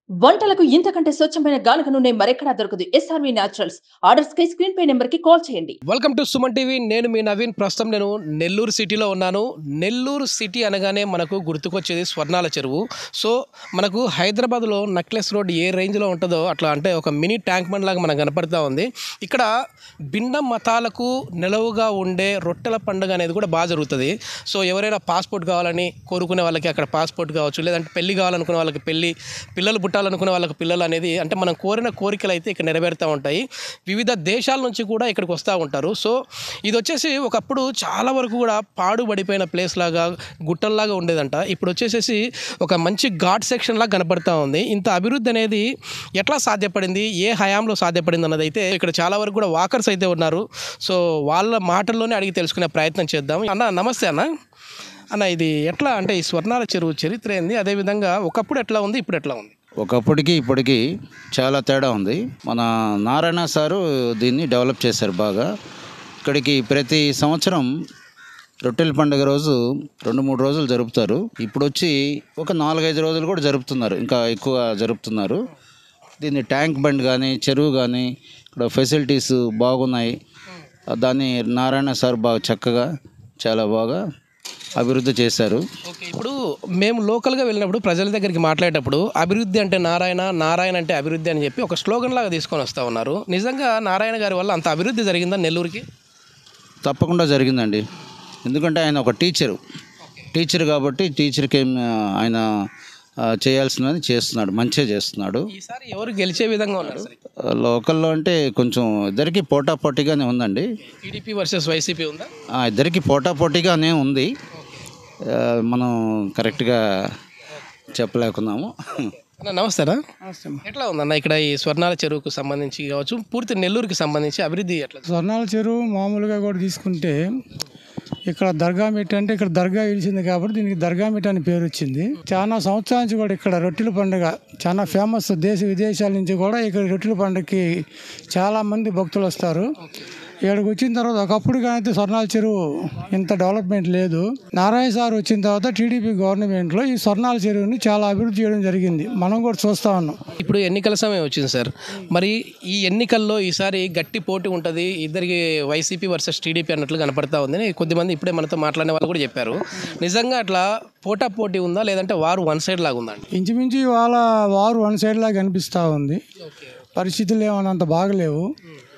వంటలకు ఇంతకంటే స్వచ్ఛమైన గానుగ నూనె మరెక్కడా దొరకదు ఎస్ఆర్వి న్యాచురల్స్ ఆర్డర్స్ కై స్క్రీన్ పై నెంబర్ కి కాల్ చేయండి వెల్కమ్ టు సుమన్ టీవీ నేను మీ నవీన్ ప్రస్తుతం నేను నెల్లూరు సిటీలో ఉన్నాను నెల్లూరు సిటీ అనగానే మనకు గుర్తుకొచ్చేది స్వర్ణాల చెరువు సో మనకు హైదరాబాద్లో నక్లెస్ రోడ్ ఏ రేంజ్లో ఉంటుందో అట్లా అంటే ఒక మినీ ట్యాంక్ బండ్ లాగా మనకు కనపడుతూ ఉంది ఇక్కడ భిన్న మతాలకు నిలవుగా ఉండే రొట్టెల పండుగ అనేది కూడా బాగా జరుగుతుంది సో ఎవరైనా పాస్పోర్ట్ కావాలని కోరుకునే వాళ్ళకి అక్కడ పాస్పోర్ట్ కావచ్చు లేదంటే పెళ్లి కావాలనుకునే వాళ్ళకి పెళ్లి పిల్లలు పుట్టాలనుకునే వాళ్ళకి పిల్లలు అనేది అంటే మనం కోరిన కోరికలు అయితే ఇక్కడ నెరవేరుతూ ఉంటాయి వివిధ దేశాల నుంచి కూడా ఇక్కడికి వస్తూ ఉంటారు సో ఇది వచ్చేసి ఒకప్పుడు చాలా వరకు కూడా పాడుబడిపోయిన ప్లేస్ లాగా గుట్టల్లాగా ఉండేదంట ఇప్పుడు వచ్చేసేసి ఒక మంచి ఘాట్ సెక్షన్ లాగా కనపడతా ఉంది ఇంత అభివృద్ధి అనేది ఎట్లా సాధ్యపడింది ఏ హయాంలో సాధ్యపడింది అన్నది అయితే ఇక్కడ చాలా వరకు కూడా వాకర్స్ అయితే ఉన్నారు సో వాళ్ళ మాటల్లోనే అడిగి తెలుసుకునే ప్రయత్నం చేద్దాం అన్న నమస్తే అన్న అన్న ఇది ఎట్లా అంటే ఈ స్వర్ణాల చెరువు చరిత్ర ఏంది అదేవిధంగా ఒకప్పుడు ఎట్లా ఉంది ఇప్పుడు ఎట్లా ఉంది ఒకప్పటికి ఇప్పటికి చాలా తేడా ఉంది మన నారాయణ సారు దీన్ని డెవలప్ చేశారు బాగా ఇక్కడికి ప్రతి సంవత్సరం రొట్టెల పండుగ రోజు రెండు మూడు రోజులు జరుపుతారు ఇప్పుడు వచ్చి ఒక నాలుగైదు రోజులు కూడా జరుపుతున్నారు ఇంకా ఎక్కువ జరుపుతున్నారు దీన్ని ట్యాంక్ బండ్ కానీ చెరువు కానీ ఇక్కడ ఫెసిలిటీస్ బాగున్నాయి దాన్ని నారాయణ సార్ బాగా చక్కగా చాలా బాగా అభివృద్ధి చేశారు ఓకే ఇప్పుడు మేము లోకల్గా వెళ్ళినప్పుడు ప్రజల దగ్గరికి మాట్లాడేటప్పుడు అభివృద్ధి అంటే నారాయణ నారాయణ అంటే అభివృద్ధి అని చెప్పి ఒక స్లోగన్ లాగా తీసుకొని వస్తూ ఉన్నారు నిజంగా నారాయణ గారి వల్ల అంత అభివృద్ధి జరిగిందా నెల్లూరుకి తప్పకుండా జరిగిందండి ఎందుకంటే ఆయన ఒక టీచరు టీచర్ కాబట్టి టీచర్కి ఏం ఆ, ఆయన ఆ, చేయాల్సినది చేస్తున్నాడు మంచిగా చేస్తున్నాడు ఈసారి ఎవరు గెలిచే విధంగా ఉన్నారు సార్ ఆ, లోకల్లో అంటే కొంచెం ఇద్దరికి పోటా పోటీగానే ఉందండి టీడీపీ వర్సెస్ వైసీపీ ఉందా ఆ, ఇద్దరికి పోటా పోటీగానే ఉంది ఆ, మనం కరెక్ట్గా చెప్పలేకున్నాము అన్న నమస్తేనా ఎట్లా ఉందన్న ఇక్కడ ఈ స్వర్ణాల చెరువుకు సంబంధించి కావచ్చు పూర్తి నెల్లూరుకి సంబంధించి అభివృద్ధి ఎట్లా స్వర్ణాల చెరువు మామూలుగా కూడా తీసుకుంటే ఇక్కడ దర్గా మిట్ అంటే ఇక్కడ దర్గా ఇడిచింది కాబట్టి దీనికి దర్గా మిట్ అని పేరు వచ్చింది చాలా సంవత్సరాల నుంచి కూడా ఇక్కడ రొట్టెల పండుగ చాలా ఫేమస్ దేశ విదేశాల నుంచి కూడా ఇక్కడ రొట్టెల పండుగకి చాలా మంది భక్తులు వస్తారు ఇక్కడికి వచ్చిన తర్వాత ఒకప్పుడు కానీ స్వర్ణాల చెరువు ఇంత డెవలప్మెంట్ లేదు నారాయణ సార్ వచ్చిన తర్వాత టీడీపీ గవర్నమెంట్లో ఈ స్వర్ణాల చెరువుని చాలా అభివృద్ధి చేయడం జరిగింది మనం కూడా చూస్తా ఉన్నాం ఇప్పుడు ఎన్నికల సమయం వచ్చింది సార్ మరి ఈ ఎన్నికల్లో ఈసారి గట్టి పోటీ ఉంటుంది ఇద్దరికి వైసీపీ వర్సెస్ టీడీపీ అన్నట్లు కనపడతా ఉంది కొద్దిమంది ఇప్పుడే మనతో మాట్లాడిన వాళ్ళు కూడా చెప్పారు నిజంగా అట్లా పోటా పోటీ ఉందా లేదంటే వారు వన్ సైడ్ లాగా ఉందా అండి ఇంచుమించు ఇవాళ వారు వన్ సైడ్ లాగా కనిపిస్తూ ఉంది పరిస్థితులు ఏమన్నంత బాగలేవు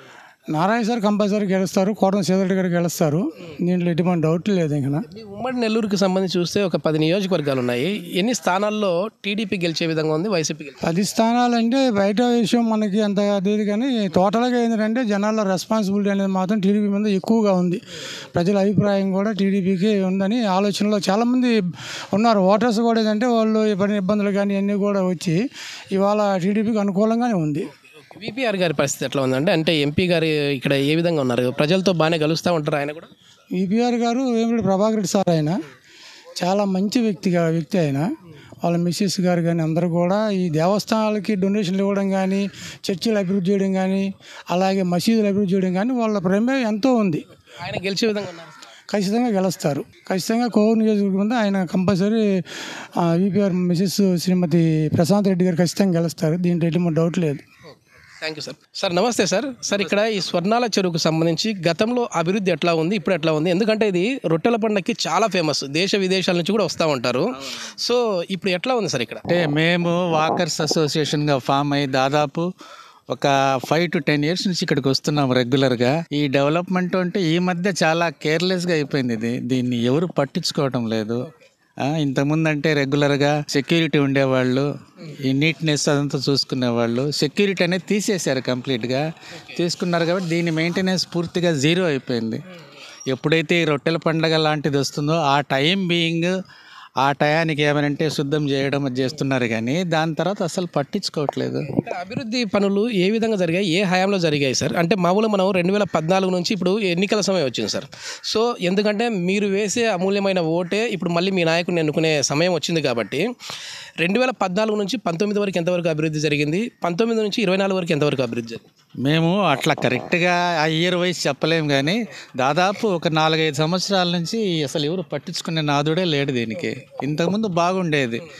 నారాయణ సార్ కంపల్సరీ గెలుస్తారు కోటం సీతారెడ్డి గారు గెలుస్తారు దీంట్లో ఎటువంటి డౌట్ లేదు ఇంకా మీ ఉమ్మడి నెల్లూరుకి సంబంధించి చూస్తే ఒక పది నియోజకవర్గాలు ఉన్నాయి ఎన్ని స్థానాల్లో టీడీపీ గెలిచే విధంగా ఉంది వైసీపీ గెలిచే పది స్థానాలు అంటే బయట విషయం మనకి అంత అది కానీ టోటల్గా ఏంటంటే జనాల రెస్పాన్సిబిలిటీ అనేది మాత్రం టీడీపీ మీద ఎక్కువగా ఉంది ప్రజల అభిప్రాయం కూడా టీడీపీకి ఉందని ఆలోచనలో చాలామంది ఉన్నారు ఓటర్స్ కూడా ఏంటంటే వాళ్ళు పడిన ఇబ్బందులు కానీ అన్నీ కూడా వచ్చి ఇవాళ టీడీపీకి అనుకూలంగానే ఉంది విపిఆర్ గారి పరిస్థితి ఎట్లా ఉందంటే అంటే ఎంపీ గారు ఇక్కడ ఏ విధంగా ఉన్నారు ప్రజలతో బాగానే కలుస్తూ ఉంటారు ఆయన కూడా ఈపీఆర్ గారు వేమిరెడ్డి ప్రభాకర్ రెడ్డి సార్ ఆయన చాలా మంచి వ్యక్తిగా వ్యక్తి ఆయన వాళ్ళ మిస్సెస్ గారు కానీ అందరూ కూడా ఈ దేవస్థానాలకి డొనేషన్లు ఇవ్వడం కానీ చర్చిలు అభివృద్ధి చేయడం కానీ అలాగే మసీదులు అభివృద్ధి చేయడం కానీ వాళ్ళ ప్రమేయం ఎంతో ఉంది ఆయన గెలిచే విధంగా ఉన్నారు ఖచ్చితంగా గెలుస్తారు ఖచ్చితంగా కోవూరు నియోజకవర్గం ఆయన compulsory VPR Mrs Srimathi Prashanth Reddy గారు ఖచ్చితంగా గెలుస్తారు దీంట్లో ఎటువంటి డౌట్ లేదు థ్యాంక్ యూ సార్ సార్ నమస్తే సార్ సార్ ఇక్కడ ఈ స్వర్ణాల చెరువుకు సంబంధించి గతంలో అభివృద్ధి ఎట్లా ఉంది ఇప్పుడు ఎట్లా ఉంది ఎందుకంటే ఇది రొట్టెల పండుగకి చాలా ఫేమస్ దేశ విదేశాల నుంచి కూడా వస్తూ ఉంటారు సో ఇప్పుడు ఎట్లా ఉంది సార్ ఇక్కడ అంటే మేము వాకర్స్ అసోసియేషన్గా ఫామ్ అయ్యి దాదాపు ఒక ఫైవ్ టు టెన్ ఇయర్స్ నుంచి ఇక్కడికి వస్తున్నాం రెగ్యులర్గా ఈ డెవలప్మెంట్ అంటే ఈ మధ్య చాలా కేర్లెస్గా అయిపోయింది ఇది దీన్ని ఎవరు పట్టించుకోవటం లేదు ఆ, ఇంతకుముందు అంటే రెగ్యులర్గా సెక్యూరిటీ ఉండేవాళ్ళు ఈ నీట్నెస్ అదంతా చూసుకునేవాళ్ళు సెక్యూరిటీ అనేది తీసేశారు కంప్లీట్గా తీసుకున్నారు కాబట్టి దీని మెయింటెనెన్స్ పూర్తిగా జీరో అయిపోయింది ఎప్పుడైతే ఈ రొట్టెల పండగ లాంటిది వస్తుందో ఆ టైం బీయింగ్ ఆ టయానికి ఏమనంటే శుద్ధం చేయడం అది చేస్తున్నారు కానీ దాని తర్వాత అసలు పట్టించుకోవట్లేదు ఇక్కడ అభివృద్ధి పనులు ఏ విధంగా జరిగాయి ఏ హయాంలో జరిగాయి సార్ అంటే మామూలుగా మనం రెండు వేల పద్నాలుగు నుంచి ఇప్పుడు ఎన్నికల సమయం వచ్చింది సార్ సో ఎందుకంటే మీరు వేసే అమూల్యమైన ఓటే ఇప్పుడు మళ్ళీ మీ నాయకుడిని ఎన్నుకునే సమయం వచ్చింది కాబట్టి రెండు వేల పద్నాలుగు నుంచి పంతొమ్మిది వరకు ఎంతవరకు అభివృద్ధి జరిగింది పంతొమ్మిది నుంచి ఇరవై నాలుగు వరకు ఎంతవరకు అభివృద్ధి జరిగింది మేము అట్లా కరెక్ట్గా ఆ ఇయర్ వైజ్ చెప్పలేం కానీ దాదాపు ఒక నాలుగైదు సంవత్సరాల నుంచి అసలు ఎవరు పట్టించుకునే నాదుడే లేడు దీనికి ఇంతకుముందు బాగుండేది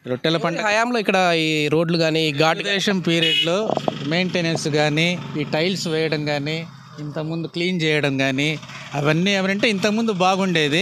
రొట్టెల పండుగ హయాంలో ఇక్కడ ఈ రోడ్లు కానీ ఘాట్ తెలుగుదేశం పీరియడ్లో మెయింటెనెన్స్ కానీ ఈ టైల్స్ వేయడం కానీ ఇంతకుముందు క్లీన్ చేయడం కానీ అవన్నీ ఎవరంటే ఇంతకుముందు బాగుండేది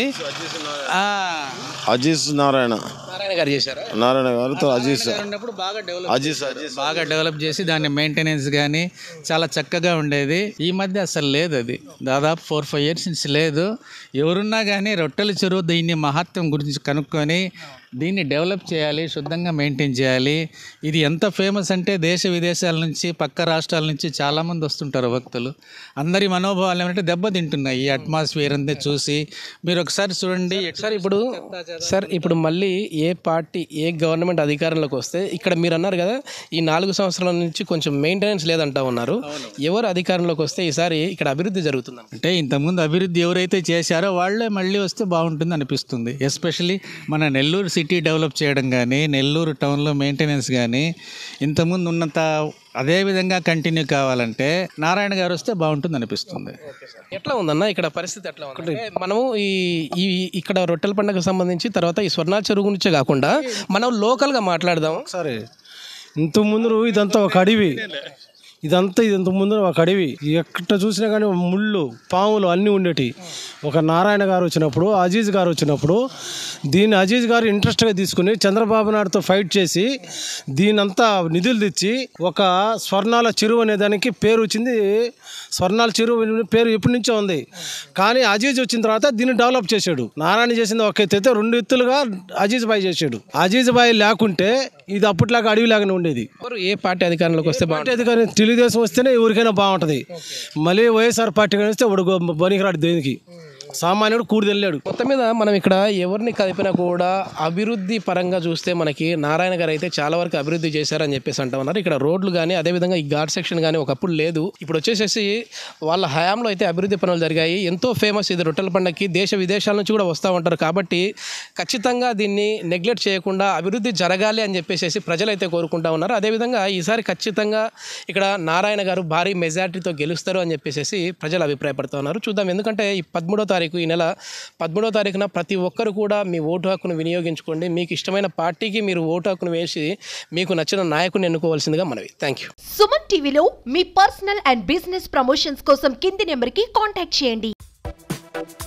ఆ, అజీజ్ నారాయణ నారాయణ గారు చేశారా నారాయణ గారితో అజీజ్ ఉన్నప్పుడు బాగా డెవలప్ అజీజ్ అజీజ్ బాగా డెవలప్ చేసి దాని మెయింటెనెన్స్ కానీ చాలా చక్కగా ఉండేది ఈ మధ్య అసలు లేదు అది దాదాపు ఫోర్ ఫైవ్ ఇయర్స్ నుంచి లేదు ఎవరున్నా కానీ రొట్టెల చెరువు దీన్ని మహత్వం గురించి కనుక్కొని దీన్ని డెవలప్ చేయాలి శుద్ధంగా మెయింటైన్ చేయాలి ఇది ఎంత ఫేమస్ అంటే దేశ విదేశాల నుంచి పక్క రాష్ట్రాల నుంచి చాలామంది వస్తుంటారు భక్తులు అందరి మనోభావాలు ఏమంటే దెబ్బతింటున్నాయి ఈ అట్మాస్ఫియర్ అంతా చూసి మీరు ఒకసారి చూడండి సార్ ఇప్పుడు సార్ ఇప్పుడు మళ్ళీ ఏ పార్టీ ఏ గవర్నమెంట్ అధికారంలోకి వస్తే ఇక్కడ మీరు అన్నారు కదా ఈ నాలుగు సంవత్సరాల నుంచి కొంచెం మెయింటెనెన్స్ లేదంటా ఉన్నారు ఎవరు అధికారంలోకి వస్తే ఈసారి ఇక్కడ అభివృద్ధి జరుగుతుంది అంటే ఇంతకుముందు అభివృద్ధి ఎవరైతే చేశారో వాళ్ళే మళ్ళీ వస్తే బాగుంటుంది అనిపిస్తుంది ఎస్పెషలీ మన నెల్లూరు సిటీ డెవలప్ చేయడం కానీ నెల్లూరు టౌన్లో మెయింటెనెన్స్ కానీ ఇంతకుముందు ఉన్నంత అదే విధంగా కంటిన్యూ కావాలంటే నారాయణ గారు వస్తే బాగుంటుంది అనిపిస్తుంది ఎట్లా ఉందన్న ఇక్కడ పరిస్థితి ఎట్లా ఉంది అంటే మనము ఈ ఈ ఇక్కడ రొట్టెల పండుగకు సంబంధించి తర్వాత ఈ స్వర్ణాల చెరువు గురించే కాకుండా మనం లోకల్గా మాట్లాడదాం సరే ఇంత ముందు ఇదంతా ఒక అడవి ఇదంతా ఇదంత ముందు ఒక అడవి ఎక్కడ చూసినా కానీ ముళ్ళు పాములు అన్నీ ఉండేటి ఒక నారాయణ గారు వచ్చినప్పుడు అజీజ్ గారు వచ్చినప్పుడు దీన్ని అజీజ్ గారు ఇంట్రెస్ట్గా తీసుకుని చంద్రబాబు నాయుడుతో ఫైట్ చేసి దీనంతా నిధులు తెచ్చి ఒక స్వర్ణాల చెరువు అనే దానికి పేరు వచ్చింది స్వర్ణాల చెరువు అనే పేరు ఎప్పటి నుంచో ఉంది కానీ అజీజ్ వచ్చిన తర్వాత దీన్ని డెవలప్ చేశాడు నారాయణ చేసింది ఒక ఎత్తు అయితే రెండు ఎత్తులుగా అజీజ్ బాయ్ చేశాడు అజీజ్ బాయ్ లేకుంటే ఇది అప్పట్లాగా అడవిలాగానే ఉండేది ఎవరు ఏ పార్టీ అధికారంలోకి వస్తే బాగుంటుంది పార్టీ అధికారం తెలుగుదేశం వస్తేనే ఎవరికైనా బాగుంటుంది మళ్ళీ వైఎస్ఆర్ పార్టీ కానీ వస్తే వాడు బనికిరాడు దేనికి సామాన్యుడు కూడి వెళ్ళాడు మొత్తం మీద మనం ఇక్కడ ఎవరిని కలిపినా కూడా అభివృద్ధి పరంగా చూస్తే మనకి నారాయణ గారు అయితే చాలా వరకు అభివృద్ధి చేశారని చెప్పేసి అంటా ఉన్నారు ఇక్కడ రోడ్లు కానీ అదేవిధంగా ఈ ఘాట్ సెక్షన్ కానీ ఒకప్పుడు లేదు ఇప్పుడు వచ్చేసేసి వాళ్ళ హయాంలో అయితే అభివృద్ధి పనులు జరిగాయి ఎంతో ఫేమస్ ఇది రొట్టెల పండగకి దేశ విదేశాల నుంచి కూడా వస్తూ ఉంటారు కాబట్టి ఖచ్చితంగా దీన్ని నెగ్లెక్ట్ చేయకుండా అభివృద్ధి జరగాలి అని చెప్పేసి ప్రజలు అయితే కోరుకుంటా ఉన్నారు అదేవిధంగా ఈసారి ఖచ్చితంగా ఇక్కడ నారాయణ గారు భారీ మెజార్టీతో గెలుస్తారు అని చెప్పేసి ప్రజలు అభిప్రాయపడుతూ ఉన్నారు చూద్దాం ఎందుకంటే ఈ పదమూడో తారీఖు ఈ నెల పదమూడో తారీఖున ప్రతి ఒక్కరు కూడా మీ ఓటు హక్కును వినియోగించుకోండి మీకు ఇష్టమైన పార్టీకి మీరు ఓటు హక్కును వేసి మీకు నచ్చిన నాయకుని ఎన్నుకోవాల్సిందిగా మనవి థ్యాంక్ యూ సుమన్ టీవీలో మీ పర్సనల్ అండ్ బిజినెస్ ప్రమోషన్స్ కోసం కింది నెంబర్కి కాంటాక్ట్ చేయండి